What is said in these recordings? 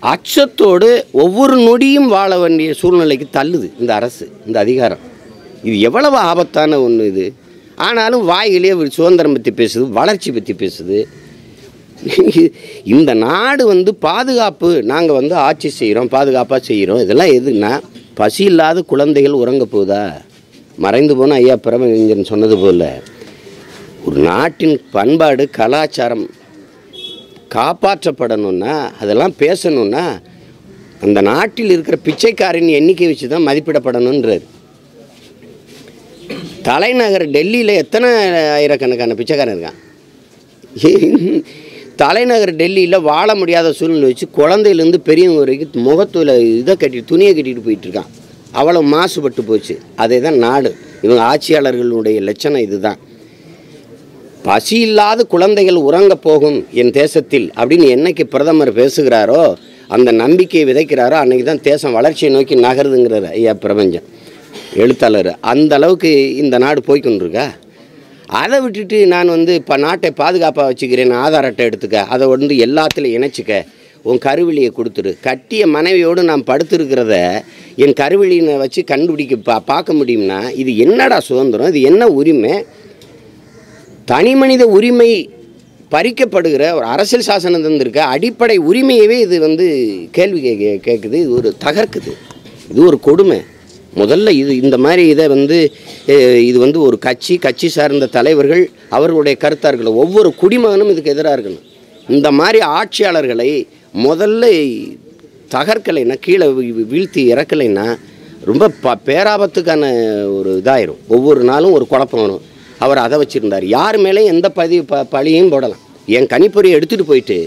அச்சத்தோடு ஒவ்வொரு நொடியும் வாழ வேண்டிய சூழ்நிலைக்கு தள்ளுது இந்த அரசு இந்த அதிகாரம் இது எவ்வளவு ஆபத்தான ஒன்று இது ஆனாலும் வாயிலே ஒரு சுதந்திரம் பற்றி பேசுது வளர்ச்சி பற்றி பேசுது இந்த நாடு வந்து பாதுகாப்பு நாங்கள் வந்து ஆட்சி செய்கிறோம் பாதுகாப்பாக செய்கிறோம் இதெல்லாம் எதுன்னா பசி இல்லாத குழந்தைகள் உறங்க போகுதா மறைந்து போன ஐயா பிரமஞ்சன் சொன்னது போல் ஒரு நாட்டின் பண்பாடு கலாச்சாரம் காப்பாற்றப்படணும்னா அதெல்லாம் பேசணும்னா அந்த நாட்டில் இருக்கிற பிச்சைக்காரின் எண்ணிக்கை வச்சு தான் மதிப்பிடப்படணுன்றார் தலைநகர் டெல்லியில் எத்தனை ஆயிரக்கணக்கான பிச்சைக்காரன் இருக்கான் தலைநகர் டெல்லியில் வாழ முடியாத சூழ்நிலை வச்சு குழந்தையிலேருந்து பெரியவங்க வரைக்கும் முகத்துல இதை கட்டி துணியை கட்டிட்டு போயிட்டு இருக்கான் அவ்வளோ மாசுபட்டு போச்சு அதே தான் நாடு இவங்க ஆட்சியாளர்களுடைய லட்சணம் இதுதான் பசி இல்லாத குழந்தைகள் உறங்க போகும் என் தேசத்தில் அப்படின்னு என்னைக்கு பிரதமர் பேசுகிறாரோ அந்த நம்பிக்கையை விதைக்கிறாரோ அன்னைக்கு தான் தேசம் வளர்ச்சியை நோக்கி நகருதுங்கிறார் ஐயா பிரபஞ்சம் எழுத்தாளர் அந்த அளவுக்கு இந்த நாடு போய்க்கொண்டிருக்கா அதை விட்டுட்டு நான் வந்து இப்போ நாட்டை பாதுகாப்பாக வச்சுக்கிறேன் ஆதார் அட்டை எடுத்துக்க அதை வந்து எல்லாத்துலையும் இணைச்சிக்க உன் கருவிழியை கொடுத்துரு கட்டிய மனைவியோடு நான் படுத்திருக்கிறத என் கருவிழியை வச்சு கண்டுபிடிக்க பா பார்க்க முடியும்னா இது என்னடா சுதந்திரம் இது என்ன உரிமை தனி மனித உரிமை பறிக்கப்படுகிற ஒரு அரசியல் சாசனம் தந்திருக்க அடிப்படை உரிமையவே இது வந்து கேள்வி கேட்க கேட்குது இது ஒரு தகர்க்குது இது ஒரு கொடுமை முதல்ல இது இந்த மாதிரி இதை வந்து அஹ், இது வந்து ஒரு கட்சி கட்சி சார்ந்த தலைவர்கள் அவர்களுடைய கருத்தாக இருக்கணும் ஒவ்வொரு குடிமகனும் இதுக்கு எதிராக இருக்கணும் இந்த மாதிரி ஆட்சியாளர்களை முதல்ல தகர்க்கலைன்னா கீழே வீ- வீழ்த்தி இறக்கலைன்னா ரொம்ப ப பேராபத்துக்கான ஒரு இதாயிரும் ஒவ்வொரு நாளும் ஒரு குழப்பம் வரும் அவர் அதை வச்சுருந்தார் யார் மேலேயும் எந்த பதிவு ப பழியும் போடலாம் என் கணிப்பொறியை எடுத்துகிட்டு போயிட்டு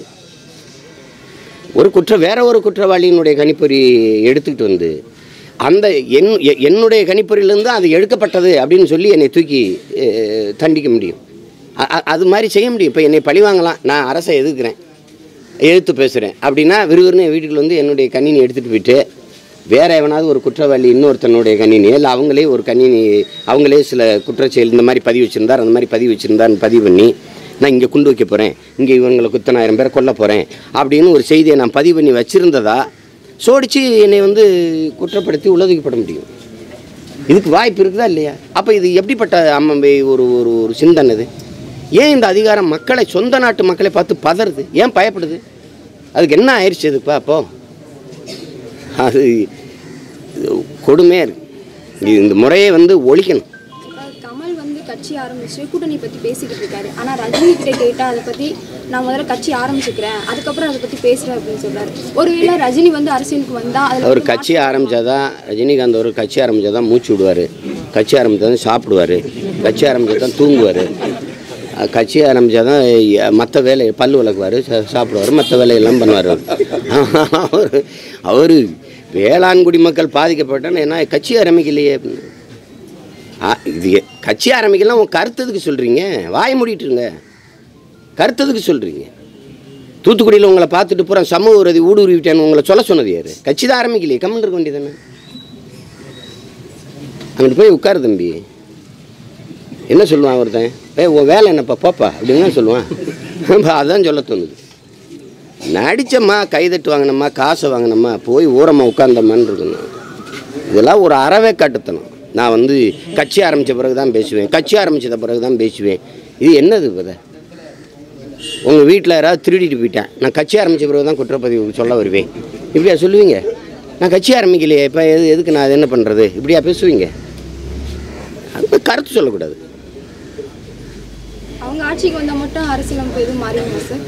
ஒரு குற்ற வேற ஒரு குற்றவாளியினுடைய கணிப்பொறி எடுத்துக்கிட்டு வந்து அந்த என் எ- என்னுடைய கணிப்பொறியிலேருந்து அது எடுக்கப்பட்டது அப்படின்னு சொல்லி என்னை தூக்கி அஹ், தண்டிக்க முடியும் அ- அ- அது மாதிரி செய்ய முடியும் இப்போ என்னை பழி வாங்கலாம் நான் அரசை எதிர்க்கிறேன் எழுத்து பேசுகிறேன் அப்படின்னா விறுவிறுன்னு என் வீட்டுக்குள்ள வந்து என்னுடைய கணினி எடுத்துகிட்டு போயிட்டு வேற எவனாவது ஒரு குற்றவாளி இன்னொருத்தனுடைய கணினி இல்லை அவங்களே ஒரு கணினி அவங்களே சில குற்றச்செயல் இந்த மாதிரி பதிவு வச்சுருந்தார் அந்த மாதிரி பதிவு வச்சுருந்தான்னு பதிவு பண்ணி நான் இங்கே குண்டு வைக்க போகிறேன் இங்கே இவங்களை குத்தனாயிரம் பேரை கொல்ல போகிறேன் அப்படின்னு ஒரு செய்தியை நான் பதிவு பண்ணி வச்சுருந்ததா சோடிச்சு என்னை வந்து குற்றப்படுத்தி உலகிக்கப்பட முடியும் இதுக்கு வாய்ப்பு இருக்குதா இல்லையா அப்போ இது எப்படிப்பட்ட அம்மம்பே ஒரு ஒரு ஒரு சிந்தனை இது ஏன் இந்த அதிகாரம் மக்களை சொந்த நாட்டு மக்களை பார்த்து பதறுது ஏன் பயப்படுது அதுக்கு என்ன ஆயிடுச்சு இதுப்பா அப்போ அது கொடுமையாக இருக்கு இது இந்த முறையை வந்து ஒழிக்கணும் இப்ப கமல் வந்து கட்சி ஆரம்பிச்சு கூட்டணி பத்தி பேசிக்கிட்டு இருக்காரு ஆனா ரஜினி கிட்ட கேட்டா அதை பத்தி நான் முதல்ல கட்சி ஆரம்பிச்சுக்கிறேன் அதுக்கப்புறம் அதை பத்தி பேசுறேன் அப்படின்னு சொல்றாரு ஒருவேளை ரஜினி வந்து அரசியலுக்கு வந்தா அதுல அவர் வந்து கட்சி ஆரம்பித்தாதான் ரஜினிகாந்த் ஒரு கட்சி ஆரம்பித்தாதான் மூச்சு விடுவார் கட்சி ஆரம்பித்தாதான் சாப்பிடுவார் கட்சி ஆரம்பித்தாதான் தூங்குவார் கட்சி ஆரம்பித்தாதான் மற்ற வேலை பல் விளக்குவார் சாப்பிடுவார் மற்ற வேலையெல்லாம் பண்ணுவார் அவர் அவர் வேளாண் குடிமக்கள் பாதிக்கப்பட்டோன்னு என்ன கட்சி ஆரம்பிக்கலையே அப்படின்னு. ஆ, இது கட்சி ஆரம்பிக்கலாம் உன் கருத்ததுக்கு சொல்கிறீங்க வாய் மூடிட்டுருங்க கருத்ததுக்கு சொல்கிறீங்க தூத்துக்குடியில் உங்களை பார்த்துட்டு பூரா சமூக விரோதி ஊடுருவி விட்டேன்னு உங்களை சொல்ல சொன்னது யாரு கட்சி தான் ஆரம்பிக்கலையே கம்மன் இருக்க வேண்டியதானே அங்கிட்டு போய் உட்காரு தம்பி என்ன சொல்லுவான் ஒருத்தன் ஏய் உன் வேலை என்னப்பா போப்பா அப்படின்னு தான் சொல்லுவான் அப்ப அதான் சொல்ல தோணுது நடிச்சம்மா கைதட்டு வாங்கினம்மா காசை வாங்கினம்மா போய் ஊரமாக உட்காந்தம்மான்னு இருக்கணும் இதெல்லாம் ஒரு அறவே காட்டுத்தனம் நான் வந்து கட்சி ஆரம்பித்த பிறகு தான் பேசுவேன் கட்சி ஆரம்பித்த பிறகு தான் பேசுவேன் இது என்னது இப்போ உங்கள் வீட்டில் யாராவது திருடிட்டு போயிட்டேன் நான் கட்சி ஆரம்பித்த பிறகு தான் குற்றப்பதிவு சொல்ல வருவேன் இப்படியா சொல்லுவீங்க நான் கட்சி ஆரம்பிக்கலையே இப்போ எது எதுக்கு நான் அது என்ன பண்ணுறது இப்படியா பேசுவீங்க அது கருத்து சொல்லக்கூடாது அவங்க ஆட்சிக்கு வந்தா மட்டும் அரசியலமைப்பு எதுவும் மாறிடுமா சார்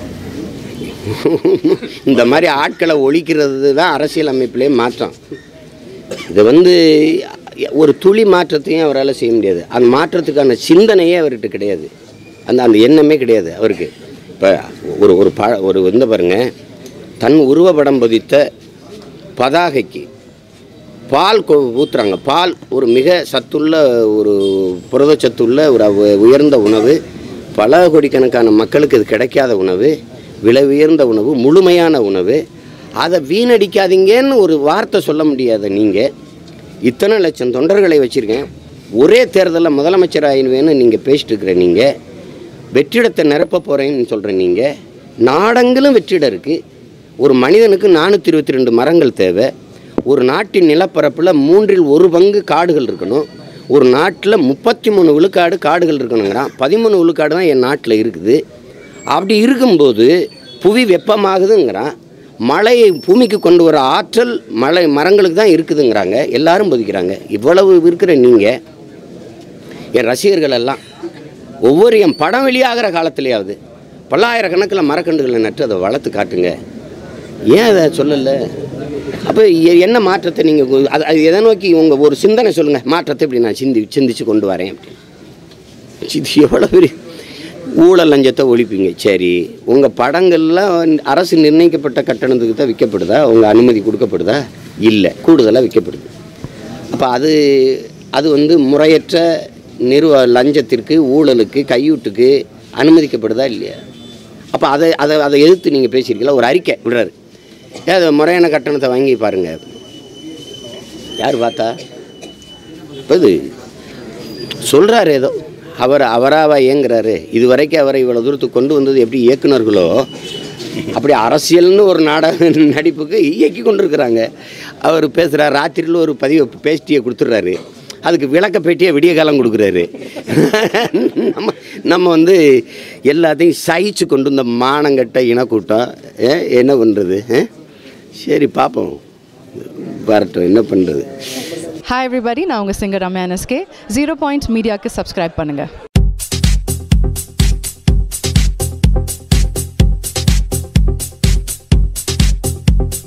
இந்த மாதிரி ஆட்களை ஒழிக்கிறது தான் அரசியல் அமைப்பிலே மாற்றம் இது வந்து ஒரு துளி மாற்றத்தையும் அவரால் செய்ய முடியாது அந்த மாற்றத்துக்கான சிந்தனையே அவர்கிட்ட கிடையாது அந்த அந்த எண்ணமே கிடையாது அவருக்கு இப்போ ஒரு ஒரு ப ஒரு வந்து பாருங்க தன் உருவப்படம் பதித்த பதாகைக்கு பால் கொ ஊற்றுறாங்க பால் ஒரு மிக சத்துள்ள ஒரு புரதச்சத்துள்ள ஒரு அவ- உயர்ந்த உணவு பல கோடிக்கணக்கான மக்களுக்கு இது கிடைக்காத உணவு விலை உயர்ந்த உணவு முழுமையான உணவு அதை வீணடிக்காதீங்கன்னு ஒரு வார்த்தை சொல்ல முடியாத நீங்கள் இத்தனை லட்சம் தொண்டர்களை வச்சுருக்கேன் ஒரே தேர்தலில் முதலமைச்சர் ஆயிடுவேன்னு நீங்கள் பேசிட்டு இருக்கிற நீங்கள் வெற்றிடத்தை நிரப்ப போகிறேன்னு சொல்கிற நீங்கள் நாடெங்கிலும் வெற்றிடம் இருக்குது ஒரு மனிதனுக்கு நானூற்றி இருபத்தி ரெண்டு மரங்கள் தேவை ஒரு நாட்டின் நிலப்பரப்பில் மூன்றில் ஒரு பங்கு காடுகள் இருக்கணும் ஒரு நாட்டில் முப்பத்தி மூணு விழுக்காடு காடுகள் இருக்கணுங்கிறான் பதிமூணு விழுக்காடு தான் என் நாட்டில் இருக்குது அப்படி இருக்கும்போது புவி வெப்பமாகுதுங்கிறான் மழையை பூமிக்கு கொண்டு வர ஆற்றல் மழை மரங்களுக்கு தான் இருக்குதுங்கிறாங்க எல்லாரும் பொதிக்கிறாங்க இவ்வளவு இருக்கிற நீங்கள் என் ரசிகர்கள் எல்லாம் ஒவ்வொரு என் படம் வெளியாகிற காலத்துலேயாவது பல்லாயிரக்கணக்கில் மரக்கன்றுகளை நட்டு அதை வளர்த்து காட்டுங்க ஏன் அதை சொல்லலை அப்போ என்ன மாற்றத்தை நீங்கள் அது அது எதை நோக்கி உங்கள் ஒரு சிந்தனை சொல்லுங்கள் மாற்றத்தை இப்படி நான் சிந்தி சிந்திச்சு கொண்டு வரேன் அப்படின்னு இது எவ்வளோ பெரிய ஊழல் லஞ்சத்தை ஒழிப்பீங்க சரி உங்கள் படங்கள்லாம் அரசு நிர்ணயிக்கப்பட்ட கட்டணத்துக்கு தான் விற்கப்படுதா உங்கள் அனுமதி கொடுக்கப்படுதா இல்லை கூடுதலாக விற்கப்படுது அப்போ அது அது வந்து முறையற்ற நிறுவ லஞ்சத்திற்கு ஊழலுக்கு கையூட்டுக்கு அனுமதிக்கப்படுதா இல்லையா அப்போ அதை அதை அதை எதிர்த்து நீங்கள் பேசியிருக்கீங்களா ஒரு அறிக்கை விடுறாரு ஏன் அது முறையான கட்டணத்தை வாங்கி பாருங்கள் யார் பார்த்தா இப்போ இது சொல்கிறாரு ஏதோ அவர் அவராவா இயங்குறாரு இது வரைக்கும் அவரை இவ்வளோ தூரத்துக்கு கொண்டு வந்தது எப்படி இயக்குனர்களோ அப்படி அரசியல்னு ஒரு நாடக நடிப்புக்கு இயக்கி கொண்டிருக்கிறாங்க அவர் பேசுகிறார் ராத்திரியில் ஒரு பதிவை பேஸ்டியை கொடுத்துட்றாரு அதுக்கு விளக்க பேட்டியை விடிய காலம் கொடுக்குறாரு நம்ம நம்ம வந்து எல்லாத்தையும் சகிச்சு கொண்டு இந்த மானங்கட்ட இனக்கூட்டம் ஏ, என்ன பண்ணுறது சரி பார்ப்போம் வரட்டும் என்ன பண்ணுறது ஹாய் எவ்ரிபடி நான் உங்கள் singer Ramya NSK zero point மீடியாவுக்கு சப்ஸ்கிரைப் பண்ணுங்கள்